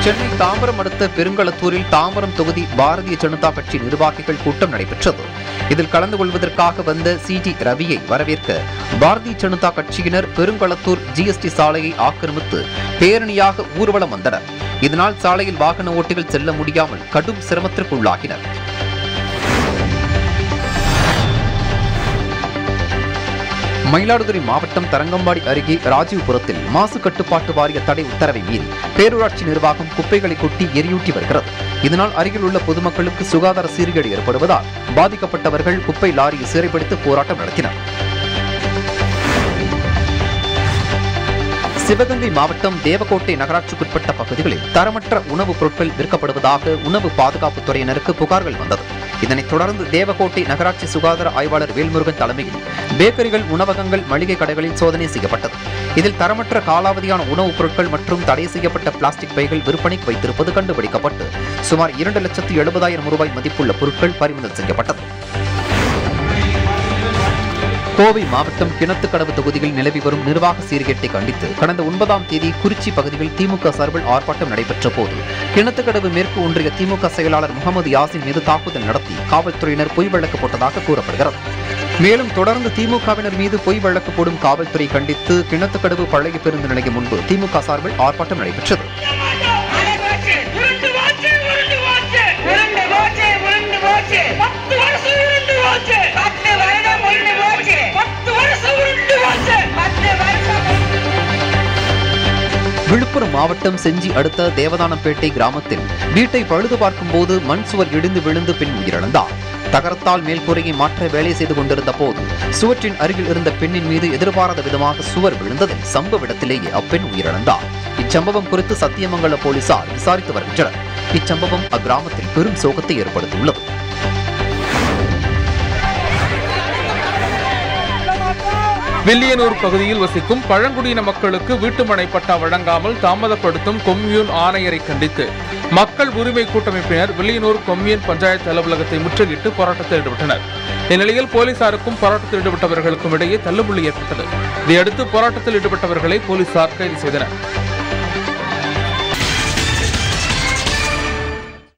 சென்னை தாம்பரம் அடுத்த பெருங்களத்தூரில் தாம்பரம் தொகுதி பாரதிய ஜனதா கட்சி நிர்வாகிகள் கூட்டம் நடைபெற்றது இதில் கலந்து கொள்வதற்காக வந்த சி டி ரவியை வரவேற்க பாரதிய ஜனதா கட்சியினர் பெருங்களத்தூர் ஜிஎஸ்டி சாலையை ஆக்கிரமித்து பேரணியாக ஊர்வலம் வந்தனர் இதனால் சாலையில் வாகன ஓட்டிகள் செல்ல முடியாமல் கடும் சிரமத்திற்குள்ளாகினர் மயிலாடுதுறை மாவட்டம் தரங்கம்பாடி அருகே ராஜீவ்புரத்தில் மாசு கட்டுப்பாட்டு வாரிய தடை உத்தரவை மீறி பேரூராட்சி நிர்வாகம் குப்பைகளை கொட்டி எரியூட்டி வருகிறது இதனால் அருகில் உள்ள பொதுமக்களுக்கு சுகாதார சீர்கேடு ஏற்படுவதால் பாதிக்கப்பட்டவர்கள் குப்பை லாரியை சிறைப்பிடித்து போராட்டம் நடத்தினர் சிவகங்கை மாவட்டம் தேவக்கோட்டை நகராட்சிக்குட்பட்ட பகுதிகளில் தரமற்ற உணவுப் பொருட்கள் விற்கப்படுவதாக உணவு பாதுகாப்புத் துறையினருக்கு புகார்கள் வந்தது இதனைத் தொடர்ந்து தேவக்கோட்டை நகராட்சி சுகாதார ஆய்வாளர் வேல்முருகன் தலைமையில் பேக்கரிகள் உணவகங்கள் மளிகை கடைகளில் சோதனை செய்யப்பட்டது இதில் தரமற்ற காலாவதியான உணவுப் பொருட்கள் மற்றும் தடை செய்யப்பட்ட பிளாஸ்டிக் பைகள் விற்பனைக்கு வைத்திருப்பது கண்டுபிடிக்கப்பட்டு சுமார் இரண்டு லட்சத்து எழுபதாயிரம் ரூபாய் மதிப்புள்ள பொருட்கள் பறிமுதல் செய்யப்பட்டது கோவை மாவட்டம் கிணத்துக்கடவு தொகுதியில் நிலவி வரும் நிர்வாக சீர்கேட்டை கண்டித்து கடந்த ஒன்பதாம் தேதி குறிச்சி பகுதியில் திமுக சார்பில் ஆர்ப்பாட்டம் நடைபெற்ற போது கிணத்துக்கடவு மேற்கு ஒன்றிய திமுக செயலாளர் முகமது யாசின் மீது தாக்குதல் நடத்தி காவல்துறையினர் பொய் வழக்கு போட்டதாக கூறப்படுகிறது மேலும் தொடர்ந்து திமுகவினர் மீது பொய் வழக்கு போடும் காவல்துறை கண்டித்து கிணத்துக்கடவு பழைய பேருந்து நிலையம் முன்பு திமுக சார்பில் ஆர்ப்பாட்டம் நடைபெற்றது உருண்டு வாச்சு உருண்டு வாச்சு உருண்டு வாச்சு உருண்டு வாச்சு பத்து வருஷம் உருண்டு வாச்சு பத்து வருடம் உருண்டு வாச்சு பத்து வருஷம் உருண்டு வாச்சு பத்து வருஷம் விழுப்புரம் மாவட்டம் செஞ்சி அடுத்த தேவதானப்பேட்டை கிராமத்தில் வீட்டை பழுது பார்க்கும்போது மண் சுவர் இடிந்து விழுந்து பெண் உயிரிழந்தார் தகரத்தால் மேல்கூரையை மாற்ற வேலை செய்து கொண்டிருந்த போது சுவற்றின் அருகில் இருந்த பெண்ணின் மீது எதிர்பாராத விதமாக சுவர் விழுந்ததில் சம்பவ இடத்திலேயே அப்பெண் உயிரிழந்தார் இச்சம்பவம் குறித்து சத்தியமங்கல போலீசார் விசாரித்து வருகின்றனர் இச்சம்பவம் அக்கிராமத்தில் பெரும் சோகத்தை ஏற்படுத்தியுள்ளது வில்லியனூர் பகுதியில் வசிக்கும் பழங்குடியின மக்களுக்கு வீட்டுமனை பட்டா வழங்காமல் தாமதப்படுத்தும் கொம்யூன் ஆணையரை கண்டித்து மக்கள் உரிமை கூட்டமைப்பினர் வில்லியனூர் கொம்யூன் பஞ்சாயத்து அலுவலகத்தை முற்றுகிட்டு போராட்டத்தில் ஈடுபட்டனர் இந்நிலையில் போலீசாருக்கும் போராட்டத்தில் ஈடுபட்டவர்களுக்கும் இடையே தள்ளுமுள்ளி ஏற்பட்டது இதையடுத்து போராட்டத்தில் ஈடுபட்டவர்களை போலீசார் கைது செய்தனர்